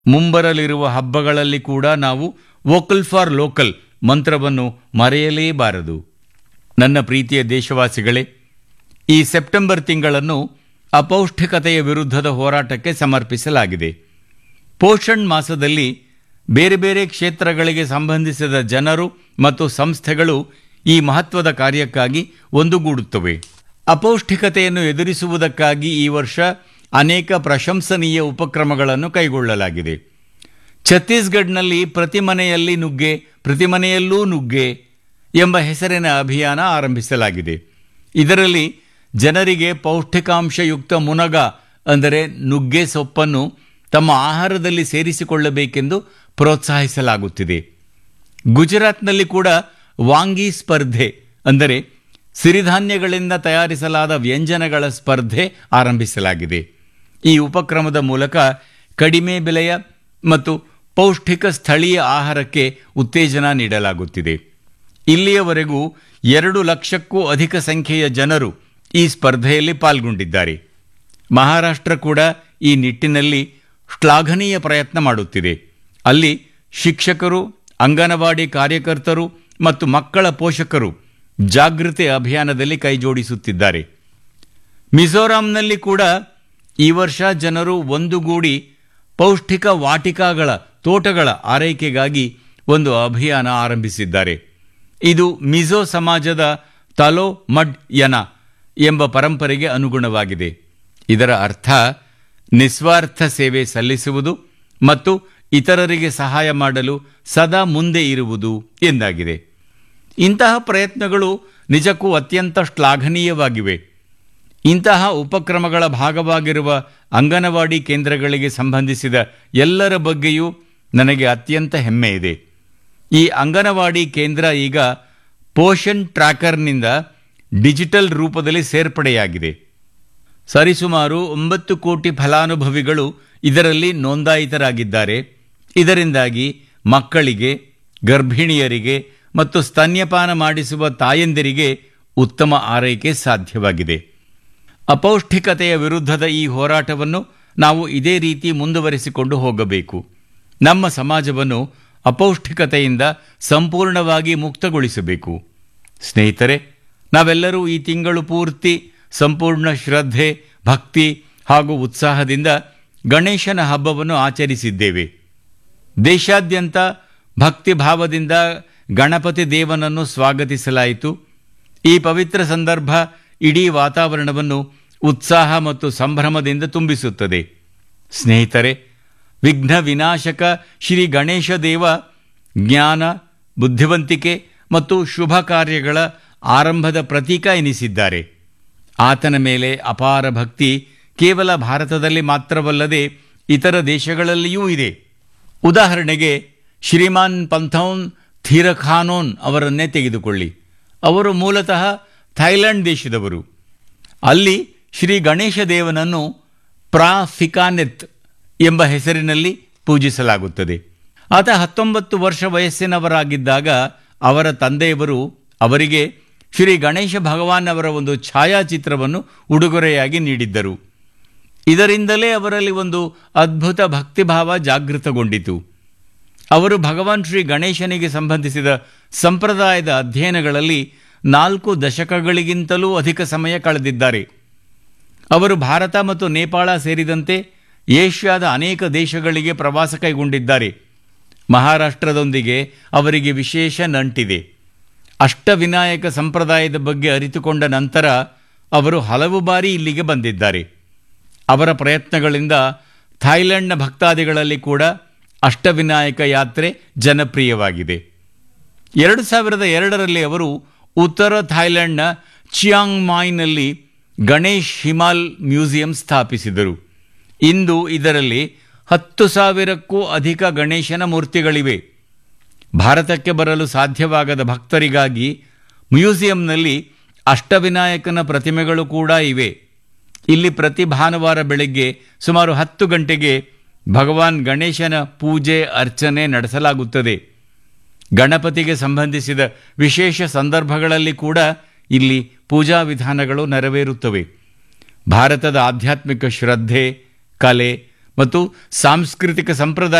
ಮುಂಬರಲಿರುವ ಹಬ್ಬಗಳಲ್ಲಿ ಕೂಡ ನಾವು ವೋಕಲ್ ಫಾರ್ ಲೋಕಲ್ ಮಂತ್ರವನ್ನು ಮರೆಯಲೇಬಾರದು ನನ್ನ ಪ್ರೀತಿಯ ದೇಶವಾಸಿಗಳೇ ಈ ಸೆಪ್ಟೆಂಬರ್ ತಿಂಗಳನ್ನು ಅಪೌಷ್ಟಿಕತೆಯ ವಿರುದ್ಧದ ಹೋರಾಟಕ್ಕೆ ಸಮರ್ಪಿಸಲಾಗಿದೆ ಪೋಷಣ್ ಮಾಸದಲ್ಲಿ ಬೇರೆ ಬೇರೆ ಕ್ಷೇತ್ರಗಳಿಗೆ ಸಂಬಂಧಿಸಿದ ಜನರು ಮತ್ತು ಸಂಸ್ಥೆಗಳು ಈ ಮಹತ್ವದ ಕಾರ್ಯಕ್ಕಾಗಿ ಒಂದುಗೂಡುತ್ತವೆ ಅಪೌಷ್ಟಿಕತೆಯನ್ನು ಎದುರಿಸುವುದಕ್ಕಾಗಿ ಈ ವರ್ಷ ಅನೇಕ ಪ್ರಶಂಸನೀಯ ಉಪಕ್ರಮಗಳನ್ನು ಕೈಗೊಳ್ಳಲಾಗಿದೆ ಛತ್ತೀಸ್ಗಢನಲ್ಲಿ ಪ್ರತಿ ಮನೆಯಲ್ಲಿ ನುಗ್ಗೆ ಪ್ರತಿ ಮನೆಯಲ್ಲೂ ನುಗ್ಗೆ ಎಂಬ ಹೆಸರಿನ ಅಭಿಯಾನ ಆರಂಭಿಸಲಾಗಿದೆ ಇದರಲ್ಲಿ ಜನರಿಗೆ ಪೌಷ್ಟಿಕಾಂಶಯುಕ್ತ ಮುನಗ ಅಂದರೆ ನುಗ್ಗೆ ಸೊಪ್ಪನ್ನು ತಮ್ಮ ಆಹಾರದಲ್ಲಿ ಸೇರಿಸಿಕೊಳ್ಳಬೇಕೆಂದು ಪ್ರೋತ್ಸಾಹಿಸಲಾಗುತ್ತಿದೆ ಗುಜರಾತ್ನಲ್ಲಿ ಕೂಡ ವಾಂಗಿ ಸ್ಪರ್ಧೆ ಅಂದರೆ ಸಿರಿಧಾನ್ಯಗಳಿಂದ ತಯಾರಿಸಲಾದ ವ್ಯಂಜನಗಳ ಸ್ಪರ್ಧೆ ಆರಂಭಿಸಲಾಗಿದೆ ಈ ಉಪಕ್ರಮದ ಮೂಲಕ ಕಡಿಮೆ ಬೆಲೆಯ ಮತ್ತು ಪೌಷ್ಟಿಕ ಸ್ಥಳೀಯ ಆಹಾರಕ್ಕೆ ಉತ್ತೇಜನ ನೀಡಲಾಗುತ್ತಿದೆ ಇಲ್ಲಿಯವರೆಗೂ ಎರಡು ಲಕ್ಷಕ್ಕೂ ಅಧಿಕ ಸಂಖ್ಯೆಯ ಜನರು ಈ ಸ್ಪರ್ಧೆಯಲ್ಲಿ ಪಾಲ್ಗೊಂಡಿದ್ದಾರೆ ಮಹಾರಾಷ್ಟ್ರ ಕೂಡ ಈ ನಿಟ್ಟಿನಲ್ಲಿ ಶ್ಲಾಘನೀಯ ಪ್ರಯತ್ನ ಮಾಡುತ್ತಿದೆ ಅಲ್ಲಿ ಶಿಕ್ಷಕರು ಅಂಗನವಾಡಿ ಕಾರ್ಯಕರ್ತರು ಮತ್ತು ಮಕ್ಕಳ ಪೋಷಕರು ಜಾಗೃತಿ ಅಭಿಯಾನದಲ್ಲಿ ಕೈಜೋಡಿಸುತ್ತಿದ್ದಾರೆ ಮಿಜೋರಾಂನಲ್ಲಿ ಕೂಡ ಈ ವರ್ಷ ಜನರು ಒಂದುಗೂಡಿ ಪೌಷ್ಟಿಕ ವಾಟಿಕಾಗಳ ತೋಟಗಳ ಆರೈಕೆಗಾಗಿ ಒಂದು ಅಭಿಯಾನ ಆರಂಭಿಸಿದ್ದಾರೆ ಇದು ಮಿಜೋ ಸಮಾಜದ ತಲೋ ಮಡ್ ಯನ ಎಂಬ ಪರಂಪರೆಗೆ ಅನುಗುಣವಾಗಿದೆ ಇದರ ಅರ್ಥ ನಿಸ್ವಾರ್ಥ ಸೇವೆ ಸಲ್ಲಿಸುವುದು ಮತ್ತು ಇತರರಿಗೆ ಸಹಾಯ ಮಾಡಲು ಸದಾ ಮುಂದೆ ಇರುವುದು ಎಂದಾಗಿದೆ ಇಂತಹ ಪ್ರಯತ್ನಗಳು ನಿಜಕ್ಕೂ ಅತ್ಯಂತ ಶ್ಲಾಘನೀಯವಾಗಿವೆ ಇಂತಹ ಉಪಕ್ರಮಗಳ ಭಾಗವಾಗಿರುವ ಅಂಗನವಾಡಿ ಕೇಂದ್ರಗಳಿಗೆ ಸಂಬಂಧಿಸಿದ ಎಲ್ಲರ ಬಗ್ಗೆಯೂ ನನಗೆ ಅತ್ಯಂತ ಹೆಮ್ಮೆ ಇದೆ ಈ ಅಂಗನವಾಡಿ ಕೇಂದ್ರ ಈಗ ಪೋಷನ್ ಟ್ರ್ಯಾಕರ್ನಿಂದ ಡಿಜಿಟಲ್ ರೂಪದಲ್ಲಿ ಸೇರ್ಪಡೆಯಾಗಿದೆ ಸರಿಸುಮಾರು ಒಂಬತ್ತು ಕೋಟಿ ಫಲಾನುಭವಿಗಳು ಇದರಲ್ಲಿ ನೋಂದಾಯಿತರಾಗಿದ್ದಾರೆ ಇದರಿಂದಾಗಿ ಮಕ್ಕಳಿಗೆ ಗರ್ಭಿಣಿಯರಿಗೆ ಮತ್ತು ಸ್ತನ್ಯಪಾನ ಮಾಡಿಸುವ ತಾಯಂದಿರಿಗೆ ಉತ್ತಮ ಆರೈಕೆ ಸಾಧ್ಯವಾಗಿದೆ ಅಪೌಷ್ಟಿಕತೆಯ ವಿರುದ್ಧದ ಈ ಹೋರಾಟವನ್ನು ನಾವು ಇದೇ ರೀತಿ ಮುಂದುವರಿಸಿಕೊಂಡು ಹೋಗಬೇಕು ನಮ್ಮ ಸಮಾಜವನ್ನು ಅಪೌಷ್ಟಿಕತೆಯಿಂದ ಸಂಪೂರ್ಣವಾಗಿ ಮುಕ್ತಗೊಳಿಸಬೇಕು ಸ್ನೇಹಿತರೆ ನಾವೆಲ್ಲರೂ ಈ ತಿಂಗಳು ಪೂರ್ತಿ ಸಂಪೂರ್ಣ ಶ್ರದ್ಧೆ ಭಕ್ತಿ ಹಾಗೂ ಉತ್ಸಾಹದಿಂದ ಗಣೇಶನ ಹಬ್ಬವನ್ನು ಆಚರಿಸಿದ್ದೇವೆ ದೇಶಾದ್ಯಂತ ಭಕ್ತಿ ಭಾವದಿಂದ ಗಣಪತಿ ದೇವನನ್ನು ಸ್ವಾಗತಿಸಲಾಯಿತು ಈ ಪವಿತ್ರ ಸಂದರ್ಭ ಇಡೀ ವಾತಾವರಣವನ್ನು ಉತ್ಸಾಹ ಮತ್ತು ಸಂಭ್ರಮದಿಂದ ತುಂಬಿಸುತ್ತದೆ ಸ್ನೇಹಿತರೆ ವಿಘ್ನ ವಿನಾಶಕ ಶ್ರೀ ಗಣೇಶ ದೇವ ಜ್ಞಾನ ಬುದ್ಧಿವಂತಿಕೆ ಮತ್ತು ಶುಭ ಕಾರ್ಯಗಳ ಆರಂಭದ ಪ್ರತೀಕ ಎನಿಸಿದ್ದಾರೆ ಆತನ ಮೇಲೆ ಅಪಾರ ಭಕ್ತಿ ಕೇವಲ ಭಾರತದಲ್ಲಿ ಮಾತ್ರವಲ್ಲದೆ ಇತರ ದೇಶಗಳಲ್ಲಿಯೂ ಇದೆ ಉದಾಹರಣೆಗೆ ಶ್ರೀಮಾನ್ ಪಂಥೌನ್ ಥೀರಖಾನೋನ್ ಅವರನ್ನೇ ತೆಗೆದುಕೊಳ್ಳಿ ಅವರು ಮೂಲತಃ ಥೈಲ್ಯಾಂಡ್ ದೇಶದವರು ಅಲ್ಲಿ ಶ್ರೀ ಗಣೇಶ ದೇವನನ್ನು ಪ್ರಾಫಿಕಾನೆತ್ ಎಂಬ ಹೆಸರಿನಲ್ಲಿ ಪೂಜಿಸಲಾಗುತ್ತದೆ ಆತ ಹತ್ತೊಂಬತ್ತು ವರ್ಷ ವಯಸ್ಸಿನವರಾಗಿದ್ದಾಗ ಅವರ ತಂದೆಯವರು ಅವರಿಗೆ ಶ್ರೀ ಗಣೇಶ ಭಗವಾನ್ ಅವರ ಒಂದು ಛಾಯಾಚಿತ್ರವನ್ನು ಉಡುಗೊರೆಯಾಗಿ ನೀಡಿದ್ದರು ಇದರಿಂದಲೇ ಅವರಲ್ಲಿ ಒಂದು ಅದ್ಭುತ ಭಕ್ತಿಭಾವ ಜಾಗೃತಗೊಂಡಿತು ಅವರು ಭಗವಾನ್ ಶ್ರೀ ಗಣೇಶನಿಗೆ ಸಂಬಂಧಿಸಿದ ಸಂಪ್ರದಾಯದ ಅಧ್ಯಯನಗಳಲ್ಲಿ ನಾಲ್ಕು ದಶಕಗಳಿಗಿಂತಲೂ ಅಧಿಕ ಸಮಯ ಕಳೆದಿದ್ದಾರೆ ಅವರು ಭಾರತ ಮತ್ತು ನೇಪಾಳ ಸೇರಿದಂತೆ ಏಷ್ಯಾದ ಅನೇಕ ದೇಶಗಳಿಗೆ ಪ್ರವಾಸ ಕೈಗೊಂಡಿದ್ದಾರೆ ಮಹಾರಾಷ್ಟ್ರದೊಂದಿಗೆ ಅವರಿಗೆ ವಿಶೇಷ ನಂಟಿದೆ ಅಷ್ಟವಿನಾಯಕ ಸಂಪ್ರದಾಯದ ಬಗ್ಗೆ ಅರಿತುಕೊಂಡ ನಂತರ ಅವರು ಹಲವು ಬಾರಿ ಇಲ್ಲಿಗೆ ಬಂದಿದ್ದಾರೆ ಅವರ ಪ್ರಯತ್ನಗಳಿಂದ ಥಾಯ್ಲೆಂಡ್ನ ಭಕ್ತಾದಿಗಳಲ್ಲಿ ಕೂಡ ಅಷ್ಟವಿನಾಯಕ ಯಾತ್ರೆ ಜನಪ್ರಿಯವಾಗಿದೆ ಎರಡು ಸಾವಿರದ ಎರಡರಲ್ಲಿ ಅವರು ಉತ್ತರ ಥಾಯ್ಲೆಂಡ್ನ ಚಿಯಾಂಗ್ ಮಾಯ್ನಲ್ಲಿ ಗಣೇಶ್ ಹಿಮಾಲ್ ಮ್ಯೂಸಿಯಂ ಸ್ಥಾಪಿಸಿದರು ಇಂದು ಇದರಲ್ಲಿ ಹತ್ತು ಸಾವಿರಕ್ಕೂ ಅಧಿಕ ಗಣೇಶನ ಮೂರ್ತಿಗಳಿವೆ ಭಾರತಕ್ಕೆ ಬರಲು ಸಾಧ್ಯವಾಗದ ಭಕ್ತರಿಗಾಗಿ ಮ್ಯೂಸಿಯಂನಲ್ಲಿ ಅಷ್ಟವಿನಾಯಕನ ಪ್ರತಿಮೆಗಳು ಕೂಡ ಇವೆ ಇಲ್ಲಿ ಪ್ರತಿ ಭಾನುವಾರ ಬೆಳಗ್ಗೆ ಸುಮಾರು ಹತ್ತು ಗಂಟೆಗೆ ಭಗವಾನ್ ಗಣೇಶನ ಪೂಜೆ ಅರ್ಚನೆ ನಡೆಸಲಾಗುತ್ತದೆ ಗಣಪತಿಗೆ ಸಂಬಂಧಿಸಿದ ವಿಶೇಷ ಸಂದರ್ಭಗಳಲ್ಲಿ ಕೂಡ ಇಲ್ಲಿ ಪೂಜಾ ವಿಧಾನಗಳು ನೆರವೇರುತ್ತವೆ ಭಾರತದ ಆಧ್ಯಾತ್ಮಿಕ ಶ್ರದ್ಧೆ ಕಲೆ ಮತ್ತು ಸಾಂಸ್ಕೃತಿಕ ಸಂಪ್ರದಾಯ